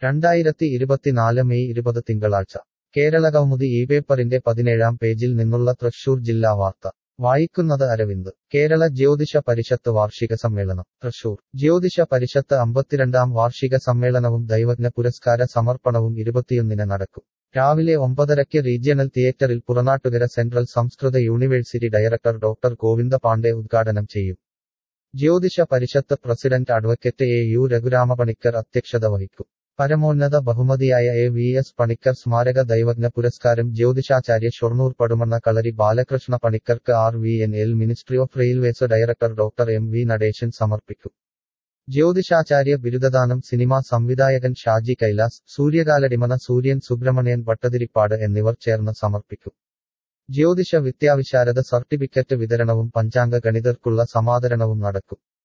രണ്ടായിരത്തി ഇരുപത്തിനാല് മെയ് ഇരുപത് തിങ്കളാഴ്ച കേരള കൗമുദി ഈ പേപ്പറിന്റെ പതിനേഴാം പേജിൽ നിന്നുള്ള തൃശൂർ ജില്ലാ വാർത്ത വായിക്കുന്നത് അരവിന്ദ് കേരള ജ്യോതിഷ പരിഷത്ത് വാർഷിക സമ്മേളനം തൃശൂർ ജ്യോതിഷ പരിഷത്ത് അമ്പത്തിരണ്ടാം വാർഷിക സമ്മേളനവും ദൈവജ്ഞ പുരസ്കാര സമർപ്പണവും ഇരുപത്തിയൊന്നിന് നടക്കും രാവിലെ ഒമ്പതരയ്ക്ക് റീജിയണൽ തിയേറ്ററിൽ പുറനാട്ടുകര സെൻട്രൽ സംസ്കൃത university director doctor Govinda Pande ഉദ്ഘാടനം ചെയ്യും ജ്യോതിഷ പരിഷത്ത് president advocate A U Raghuramapanicker അധ്യക്ഷത വഹിക്കും പരമോന്നത ബഹുമതിയായ എ വി എസ് പണിക്കർ സ്മാരക ദൈവജ്ഞ പുരസ്കാരം ജ്യോതിഷാചാര്യ ഷൊർണൂർ പടുമണ്ണ കളരി ബാലകൃഷ്ണ പണിക്കർക്ക് R V N L ministry of railways director doctor M V Natesan സമർപ്പിക്കും ജ്യോതിഷാചാര്യ ബിരുദദാനം സിനിമാ സംവിധായകൻ ഷാജി കൈലാസ് സൂര്യകാലടിമന സൂര്യൻ സുബ്രഹ്മണ്യൻ ഭട്ടതിരിപ്പാട് എന്നിവർ ചേർന്ന് സമർപ്പിക്കും ജ്യോതിഷ വിദ്യാവിശാരദ സർട്ടിഫിക്കറ്റ് വിതരണവും പഞ്ചാംഗ ഗണിതർക്കുള്ള സമാദരണവും നടക്കും